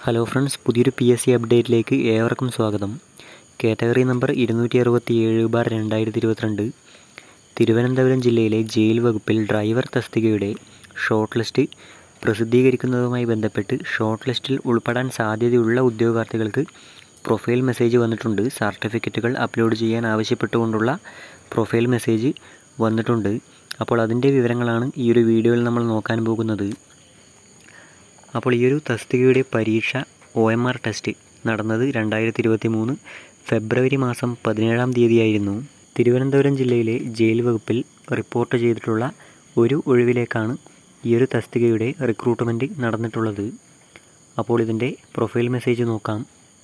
hello friends പുതിയൊരു P S C അപ്ഡേറ്റിലേക്ക് ഏവർക്കും സ്വാഗതം കാറ്റഗറി നമ്പർ ഇരുന്നൂറ്റി അറുപത്തി ഏഴ് ബാർ രണ്ടായിരത്തി ഇരുപത്തിരണ്ട് തിരുവനന്തപുരം ജില്ലയിലെ ജയിൽ വകുപ്പിൽ ഡ്രൈവർ തസ്തികയുടെ ഷോർട്ട് ലിസ്റ്റ് പ്രസിദ്ധീകരിക്കുന്നതുമായി ബന്ധപ്പെട്ട് ഷോർട്ട് ലിസ്റ്റിൽ ഉൾപ്പെടാൻ സാധ്യതയുള്ള ഉദ്യോഗാർത്ഥികൾക്ക് പ്രൊഫൈൽ മെസ്സേജ് വന്നിട്ടുണ്ട് സർട്ടിഫിക്കറ്റുകൾ അപ്ലോഡ് ചെയ്യാൻ ആവശ്യപ്പെട്ടുകൊണ്ടുള്ള പ്രൊഫൈൽ മെസ്സേജ് വന്നിട്ടുണ്ട് അപ്പോൾ അതിൻ്റെ വിവരങ്ങളാണ് ഈ ഒരു വീഡിയോയിൽ നമ്മൾ നോക്കാൻ പോകുന്നത് അപ്പോൾ ഈ ഒരു തസ്തികയുടെ പരീക്ഷ ഒ എം ആർ ടെസ്റ്റ് നടന്നത് രണ്ടായിരത്തി ഇരുപത്തി മൂന്ന് ഫെബ്രുവരി മാസം പതിനേഴാം തീയതിയായിരുന്നു തിരുവനന്തപുരം ജില്ലയിലെ ജയിൽ വകുപ്പിൽ റിപ്പോർട്ട് ചെയ്തിട്ടുള്ള ഒരു ഒഴിവിലേക്കാണ് ഈ ഒരു തസ്തികയുടെ റിക്രൂട്ട്മെൻറ്റ് നടന്നിട്ടുള്ളത് അപ്പോൾ ഇതിൻ്റെ പ്രൊഫൈൽ മെസ്സേജ് നോക്കാം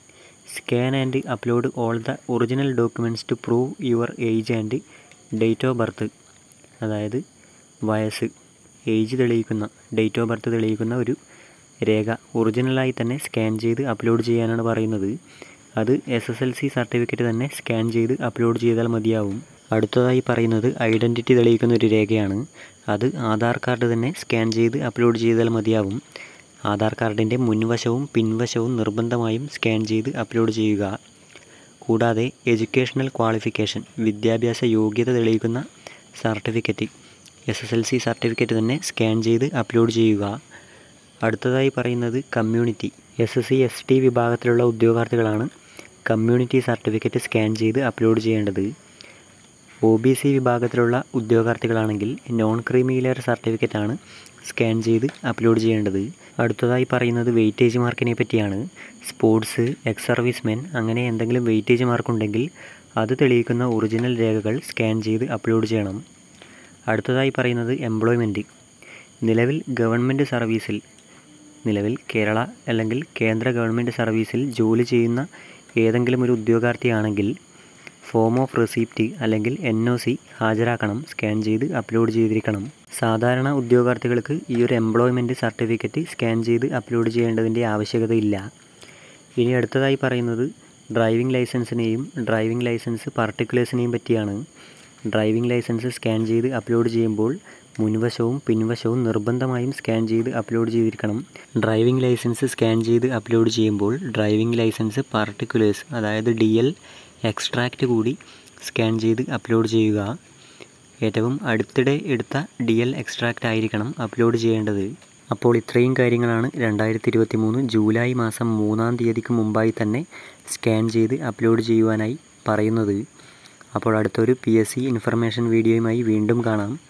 scan and upload all the original documents to prove your age and date of birth അതായത് വയസ്സ് ഏജ് തെളിയിക്കുന്ന ഡേറ്റ് ഓഫ് ബർത്ത് തെളിയിക്കുന്ന ഒരു രേഖ ഒറിജിനലായി തന്നെ സ്കാൻ ചെയ്ത് അപ്ലോഡ് ചെയ്യാനാണ് പറയുന്നത് അത് S S L C certificate തന്നെ സ്കാൻ ചെയ്ത് അപ്ലോഡ് ചെയ്താൽ മതിയാവും അടുത്തതായി പറയുന്നത് ഐഡൻറ്റിറ്റി തെളിയിക്കുന്ന ഒരു രേഖയാണ് അത് ആധാർ കാർഡ് തന്നെ സ്കാൻ ചെയ്ത് അപ്ലോഡ് ചെയ്താൽ മതിയാവും ആധാർ കാർഡിൻ്റെ മുൻവശവും പിൻവശവും നിർബന്ധമായും സ്കാൻ ചെയ്ത് അപ്ലോഡ് ചെയ്യുക കൂടാതെ എഡ്യൂക്കേഷണൽ ക്വാളിഫിക്കേഷൻ വിദ്യാഭ്യാസ യോഗ്യത തെളിയിക്കുന്ന certificate S S L C certificate തന്നെ സ്കാൻ ചെയ്ത് അപ്ലോഡ് ചെയ്യുക അടുത്തതായി പറയുന്നത് community S S C S T വിഭാഗത്തിലുള്ള ഉദ്യോഗാർത്ഥികളാണ് കമ്മ്യൂണിറ്റി സർട്ടിഫിക്കറ്റ് സ്കാൻ ചെയ്ത് അപ്ലോഡ് ചെയ്യേണ്ടത് ഒ ബി സി വിഭാഗത്തിലുള്ള ഉദ്യോഗാർത്ഥികളാണെങ്കിൽ നോൺ ക്രീമി ലെയർ സർട്ടിഫിക്കറ്റാണ് സ്കാൻ ചെയ്ത് അപ്ലോഡ് ചെയ്യേണ്ടത് അടുത്തതായി പറയുന്നത് വെയിറ്റേജ് മാർക്കിനെ പറ്റിയാണ് സ്പോർട്സ് എക്സ് സർവീസ്മെൻ അങ്ങനെ എന്തെങ്കിലും വെയിറ്റേജ് മാർക്കുണ്ടെങ്കിൽ അത് തെളിയിക്കുന്ന ഒറിജിനൽ രേഖകൾ സ്കാൻ ചെയ്ത് അപ്ലോഡ് ചെയ്യണം അടുത്തതായി പറയുന്നത് എംപ്ലോയ്മെൻറ്റ് നിലവിൽ ഗവൺമെൻറ് സർവീസിൽ നിലവിൽ കേരള അല്ലെങ്കിൽ കേന്ദ്ര ഗവൺമെൻറ് സർവീസിൽ ജോലി ചെയ്യുന്ന ഏതെങ്കിലും ഒരു ഉദ്യോഗാർത്ഥിയാണെങ്കിൽ ഫോം ഓഫ് റെസിപ്റ്റ് അല്ലെങ്കിൽ എൻ ഒ സി ഹാജരാക്കണം സ്കാൻ ചെയ്ത് അപ്ലോഡ് ചെയ്തിരിക്കണം സാധാരണ ഉദ്യോഗാർത്ഥികൾക്ക് ഈ ഒരു എംപ്ലോയ്മെൻറ്റ് സർട്ടിഫിക്കറ്റ് സ്കാൻ ചെയ്ത് അപ്ലോഡ് ചെയ്യേണ്ടതിൻ്റെ ആവശ്യകതയില്ല ഇനി അടുത്തതായി പറയുന്നത് ഡ്രൈവിംഗ് ലൈസൻസിനെയും ഡ്രൈവിംഗ് ലൈസൻസ് പർട്ടിക്കുലേഴ്സിനെയും പറ്റിയാണ് ഡ്രൈവിംഗ് ലൈസൻസ് സ്കാൻ ചെയ്ത് അപ്ലോഡ് ചെയ്യുമ്പോൾ മുൻവശവും പിൻവശവും നിർബന്ധമായും സ്കാൻ ചെയ്ത് അപ്ലോഡ് ചെയ്തിരിക്കണം ഡ്രൈവിംഗ് ലൈസൻസ് സ്കാൻ ചെയ്ത് അപ്ലോഡ് ചെയ്യുമ്പോൾ ഡ്രൈവിംഗ് ലൈസൻസ് പർട്ടിക്കുലേഴ്സ് അതായത് ഡി എൽ എക്സ്ട്രാക്റ്റ് കൂടി സ്കാൻ ചെയ്ത് അപ്ലോഡ് ചെയ്യുക ഏറ്റവും അടുത്തിടെ എടുത്ത ഡി എൽ എക്സ്ട്രാക്റ്റ് ആയിരിക്കണം അപ്ലോഡ് ചെയ്യേണ്ടത് അപ്പോൾ ഇത്രയും കാര്യങ്ങളാണ് രണ്ടായിരത്തി ഇരുപത്തി മൂന്ന് ജൂലൈ മാസം മൂന്നാം തീയതിക്ക് മുമ്പായി തന്നെ സ്കാൻ ചെയ്ത് അപ്ലോഡ് ചെയ്യുവാനായി പറയുന്നത് അപ്പോൾ അടുത്തൊരു പി എസ് സി ഇൻഫർമേഷൻ വീഡിയോയുമായി വീണ്ടും കാണാം